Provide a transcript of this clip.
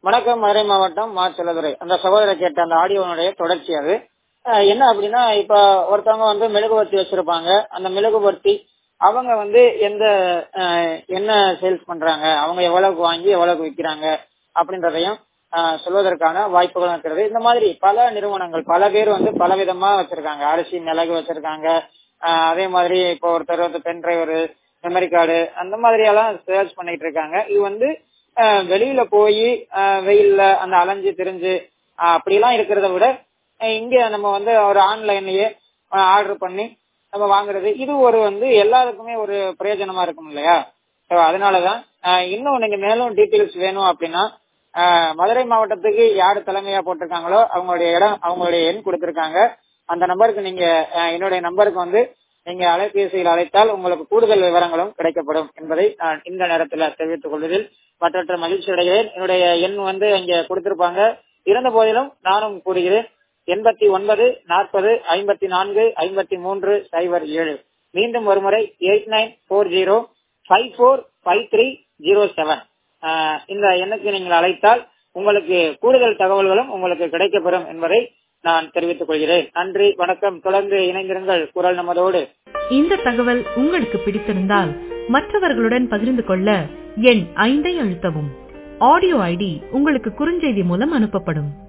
வணக்கம் மதுரை மாவட்டம் மா செல்லதுரை அந்த சகோதரர் கேட்ட அந்த ஆடியோனுடைய தொடர்ச்சி அது அஹ் என்ன அப்படின்னா இப்ப ஒருத்தவங்க வந்து மெழுகுவர்த்தி வச்சிருப்பாங்க அந்த மெழுகுவர்த்தி அவங்க வந்து எந்த அஹ், என்ன சேல்ஸ் பண்றாங்க அவங்க எவ்வளவுக்கு வாங்கி எவ்வளவுக்கு விற்கிறாங்க அப்படின்றதையும் அஹ், சொல்வதற்கான வாய்ப்புகள் இருக்கிறது இந்த மாதிரி பல நிறுவனங்கள் பல பேர் வந்து பல விதமா வச்சிருக்காங்க அரிசி மிளகு வச்சிருக்காங்க அஹ், அதே மாதிரி இப்போ ஒருத்தர் வந்து பென் டிரைவர் மெமரி கார்டு அந்த மாதிரி எல்லாம் சேல்ஸ் பண்ணிட்டு இருக்காங்க இது வந்து அஹ், வெளியில போய் வெயில்ல அந்த அலைஞ்சு திரிஞ்சு அஹ், அப்படிலாம் இருக்கிறத விட அஹ், இங்க நம்ம வந்து ஒரு ஆன்லைன்லயே ஆர்டர் பண்ணி நம்ம வாங்குறது இது ஒரு வந்து எல்லாருக்குமே ஒரு பிரயோஜனமா இருக்கும் இல்லையா So, அதனாலதான் அஹ், இன்னும் நீங்க மேலும் டீட்டெயில்ஸ் வேணும் அப்படின்னா அஹ், மதுரை மாவட்டத்துக்கு யாரு தலைமையா போட்டிருக்காங்களோ அவங்களுடைய இடம் அவங்களுடைய எண் கொடுத்திருக்காங்க அந்த நம்பருக்கு நீங்க அஹ், என்னுடைய நம்பருக்கு வந்து நீங்க அலைபேசியில் அழைத்தால் உங்களுக்கு கூடுதல் விவரங்களும் கிடைக்கப்படும் என்பதை நான் இந்த நேரத்தில் தெரிவித்துக் கொள்வதில் மற்றற்ற மகிழ்ச்சி அடைகிறேன் என்னுடைய எண் வந்து இங்க கொடுத்திருப்பாங்க இருந்த போதிலும் நானும் கூறுகிறேன் எண்பத்தி ஒன்பது நாற்பது ஐம்பத்தி நான்கு ஐம்பத்தி மூன்று சைபர் ஏழு மீண்டும் ஒருமுறை eight nine four zero five four five three zero seven இந்த எண்ணுக்கு நீங்கள் அழைத்தால் உங்களுக்கு கூடுதல் தகவல்களும் உங்களுக்கு கிடைக்கப்பெறும் என்பதை நான் தெரிவித்துக் கொள்கிறேன் நன்றி வணக்கம் தொடர்ந்து இணைந்திருங்கள் குரல் நமதோடு இந்த தகவல் உங்களுக்கு பிடித்திருந்தால் மற்றவர்களுடன் பகிர்ந்து கொள்ள எண் ஐந்தை அழுத்தவும் ஆடியோ ஐடி உங்களுக்கு குறுஞ்செய்தி மூலம் அனுப்பப்படும்